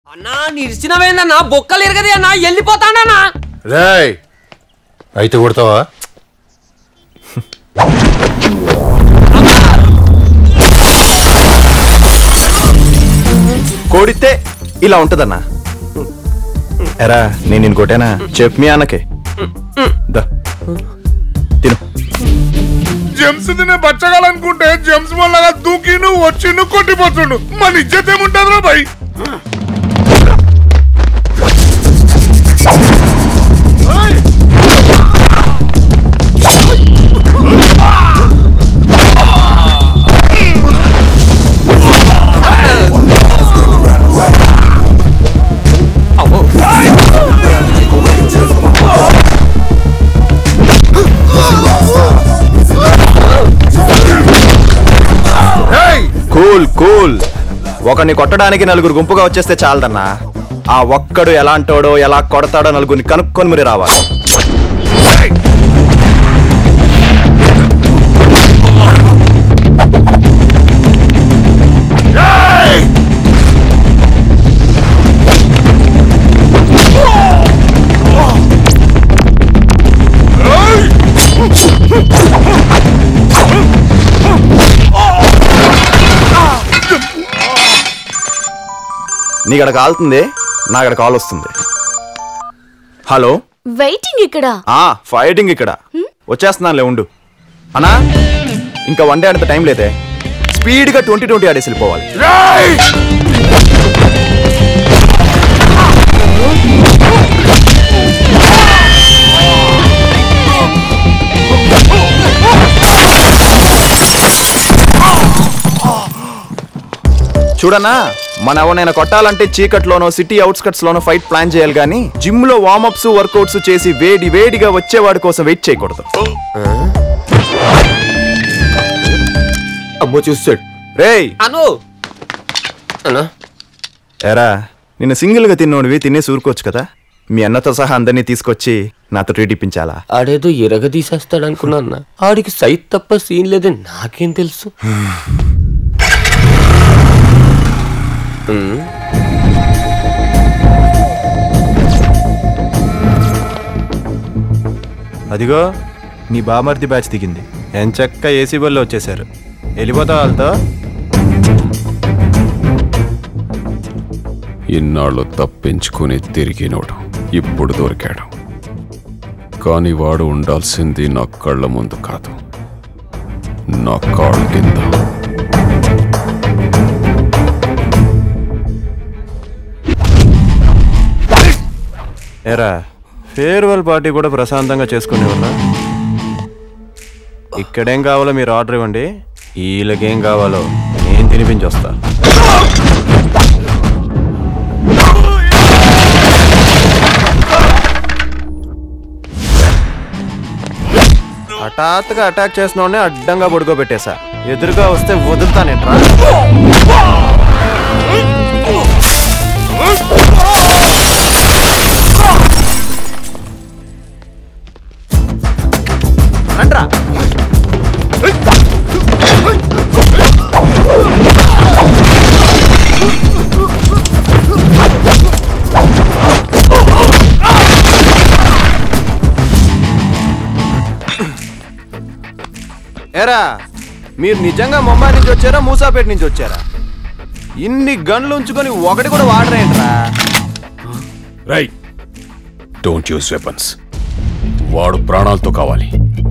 అన్నా నిరిచినవేందన్నా బొక్కలు ఎరగది అన్నా వెళ్ళిపోతాడన్నా రాయ్ అయితే కొడతావా కోడితే ఇలా ఉంటదన్నా ఎరా నేను నేను కొట్టానా చెప్పు మీ అన్నకే దా తిను జెమ్స్ తినే బచ్చగాలనుకుంటే జెమ్స్ వల్ల దూకి నువ్వు వచ్చి నువ్వు కొట్టిపోతుండు మన ఇజ్జత్ ఏముంటది రా భయ్ కూల్ కూల్ ఒకరిని కొట్టడానికి నలుగురు గుంపుగా వచ్చేస్తే చాలదన్నా ఆ ఒక్కడు ఎలాంటోడో ఎలా కొడతాడో నలుగురిని కనుక్కొని మరి రావాలి నీకడ కాలుతుంది నాకడ కాల్ వస్తుంది హలో వెయిటింగ్ ఇక్కడ ఆ ఫైటింగ్ ఇక్కడ వచ్చేస్తున్నానులే ఉండు అన్నా ఇంకా వన్ డే అంత టైం లేదే స్పీడ్గా ట్వంటీ ట్వంటీ ఆడేసి వెళ్ళిపోవాలి చూడన్నా మన ఎవరైనా కొట్టాలంటే చీకట్లోనో సిటీ అవుట్స్కట్స్ లోనో ఫైట్ ప్లాన్ చేయాలి కానీ జిమ్ లో వార్మప్స్ వర్కౌట్స్ చేసి వేడి వేడిగా వచ్చేవాడి కోసం వెయిట్ చేయకూడదు అమ్మో చూస్తాడు రేయ్ అను అన్నా ఎరా నిన్ను సింగిల్ గా తిన్నోడివి తినేసి ఊరుకోవచ్చు కదా మీ అన్నతో సహా అందరినీ తీసుకొచ్చి నాతో ట్రీట్ ఇప్పించాలా ఆడేదో ఎరగ తీసేస్తాడు అనుకున్నా అన్న ఆడికి సైట్ తప్ప సీన్ లేదని నాకేం తెలుసు ఉమ్. అదిగో నీ బామర్ది బ్యాచ్ దిగింది ఎంచక్క ఏసీ బల్లో వచ్చేసారు వెళ్ళిపోతావు వాళ్ళతో ఇన్నాళ్ళు తప్పించుకుని తిరిగినోడు ఇప్పుడు దొరికాడు కానీ వాడు ఉండాల్సింది నా కళ్ళ ముందు కాదు నా కాళ్ళ కింద ఎరా ఫేర్వెల్ పార్టీ కూడా ప్రశాంతంగా చేసుకునే ఉన్నా ఇక్కడేం కావాలో మీరు ఆర్డర్ ఇవ్వండి వీళ్ళకేం కావాలో నేను తినిపించి వస్తా హఠాత్తుగా అటాక్ చేసిన అడ్డంగా పడుకోబెట్టేశా ఎదురుగా వస్తే వదులుతానేట్రా రండ్రా ఎరా మీరు నిజంగా ముంబై నుంచి వచ్చారా మూసాపేట నుంచి వచ్చారా ఇన్ని గన్లు ఉంచుకొని ఒకటి కూడా వాడరేంట్రా రైట్ డోంట్ యూస్ వెపన్స్ వాడు ప్రాణాలతో కావాలి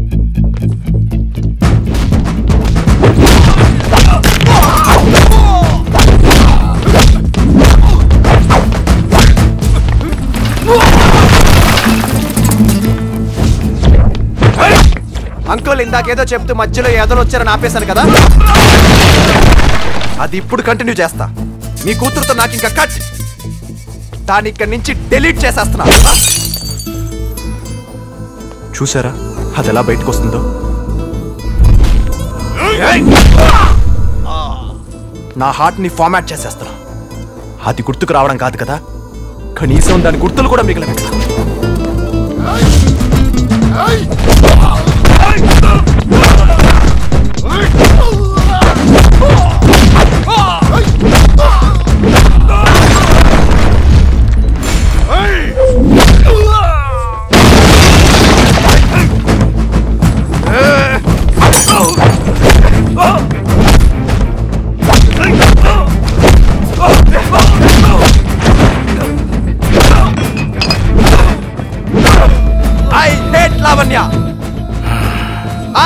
అంకుల్ ఇందాకేదో చెప్తూ మధ్యలో ఏదో వచ్చారని ఆపేశాను కదా అది ఇప్పుడు కంటిన్యూ చేస్తా మీ కూతురుతో నాకు ఇంకా కట్ దాన్ని ఇక్కడి నుంచి డెలీట్ చేసేస్తున్నా చూసారా అది ఎలా బయటకు వస్తుందో నా హార్ట్ ని ఫార్మాట్ చేసేస్తున్నా అది గుర్తుకు రావడం కాదు కదా కనీసం దాని గుర్తులు కూడా మిగిలిన కదా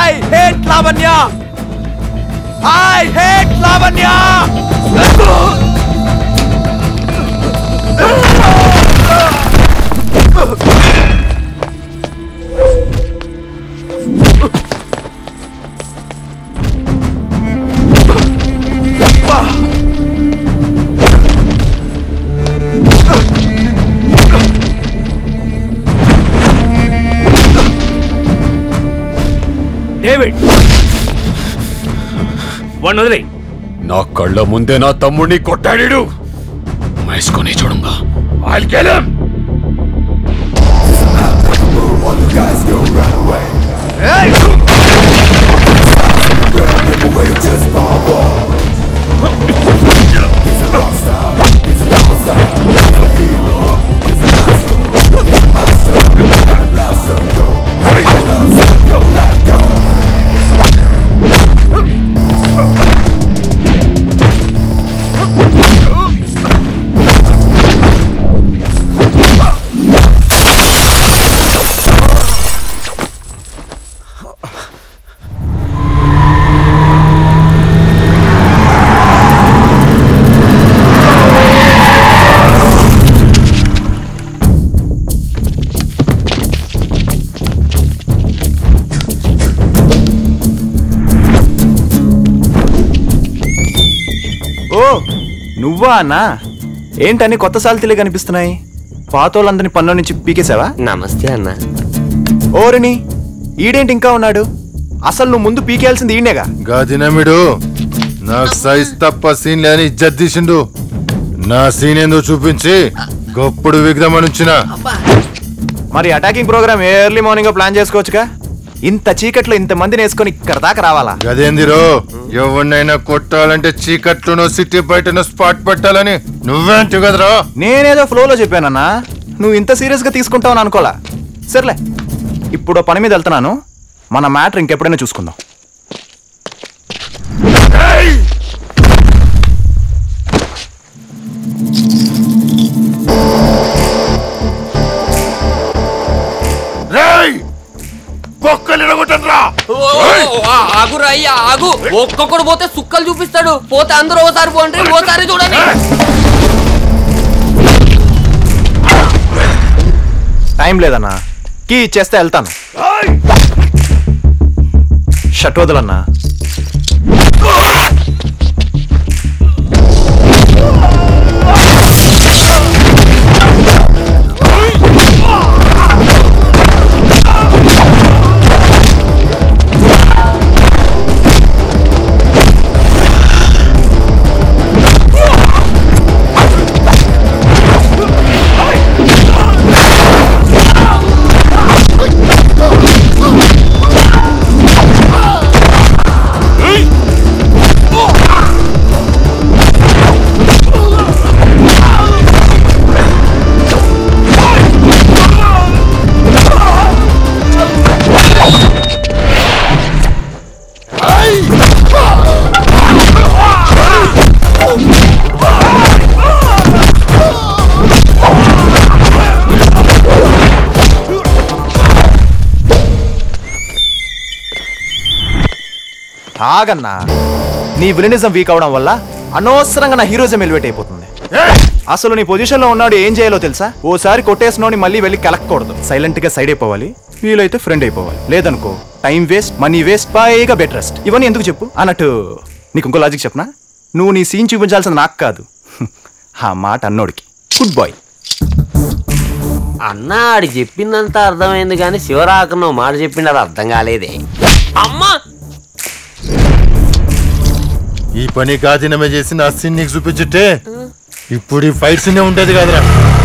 I hate Lavanya I hate Lavanya David one వదిలే నా కళ్ళ ముందే నా తమ్ముడిని కొట్టాడు మహేష్కొని చూడంగా I'll kill him! ఓ నువ్వా అన్నా ఏంటని కొత్త సాల్తీలే కనిపిస్తున్నాయి పాతోళ్ళందరినీ పన్ను నుంచి పీకేశావా నమస్తే అన్న ఓరిని ఈడేంటి ఇంకా ఉన్నాడు అసలు నువ్వు ముందు పీకేయాల్సింది ఈయనేగా గాదినమిడు నాకు సైజ్ తప్ప సీన్ లేని ఇజ్జత్ తీసిండు నా సీన్ ఏందో చూపించి గొప్పుడు విగ్రహమనుంచిన మరి attacking program early morning plan చేసుకోవచ్చుగా ఇంత చీకట్లో ఇంత మందిని వేసుకొని ఇక్కడ దాకా రావాలా గదేందిరో ఎవరినైనా కొట్టాలంటే చీకట్లోనో సిటీ బయటనో స్పాట్ పెట్టాలని నువ్వేంటి కదరా నేనేదో ఫ్లోలో చెప్పానన్నా నువ్వు ఇంత సీరియస్ గా తీసుకుంటావని అనుకోలా సర్లే ఇప్పుడు ఓ పని మీద వెళ్తున్నాను మన మ్యాటర్ ఇంకెప్పుడైనా చూసుకుందాం రేయ్ బొక్కలు ఇరగొట్టండ్రా ఆగురా అయ్యా ఆగు ఒక్కొక్కడు పోతే సుక్కలు చూపిస్తాడు పోతే అందరూ ఓసారి పోండి ఓసారి చూడండి టైం లేదన్నా కీ ఇచ్చేస్తే వెళ్తాను షట్ వదలన్నా ఆగన్నా నీ విలనిజం వీక్ అవడం వల్ల అనవసరంగా నా హీరోజం ఎలివేట్ అయిపోతుంది అసలు నీ పొజిషన్ లో ఉన్నాడు ఏం చేయాలో తెలుసా ఓసారి కొట్టేసినోని మళ్ళీ వెళ్ళి కలక్కకూడదు సైలెంట్ గా సైడ్ అయిపోవాలి వీలైతే ఫ్రెండ్ అయిపోవాలి లేదనుకో టైం వేస్ట్ మనీ వేస్ట్ పైగా బెడ్ రెస్ట్ ఇవన్నీ ఎందుకు చెప్పు అన్నట్టు నీకు ఇంకో లాజిక్ చెప్పనా నువ్వు నీ సీన్ చూపించాల్సింది నాకు కాదు ఆ మాట అన్నోడికి గుడ్ బాయ్ అన్న ఆడి చెప్పిందంతా అర్థమైంది కానీ శివరాక నువ్వు మాట చెప్పింది అది అర్థం కాలేదే అమ్మా ఈ పని గాదినమే చేసి నా సీన్ నీకు చూపించుంటే ఇప్పుడు ఈ ఫైట్ సీనే ఉంటది కదరా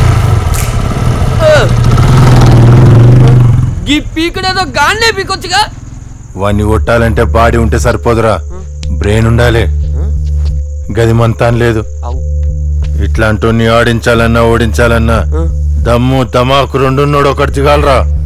ఈ పీకుడేదో గాన్నే పీకొచ్చుగా వాడిని కొట్టాలంటే బాడీ ఉంటే సరిపోదురా బ్రెయిన్ ఉండాలి గది మంతాన్ లేదు అవు. ఇట్లాంటి ఆడించాలన్నా ఓడించాలన్నా దమ్ము దమాకు రెండున్నోడు ఒకటి దిగాలరా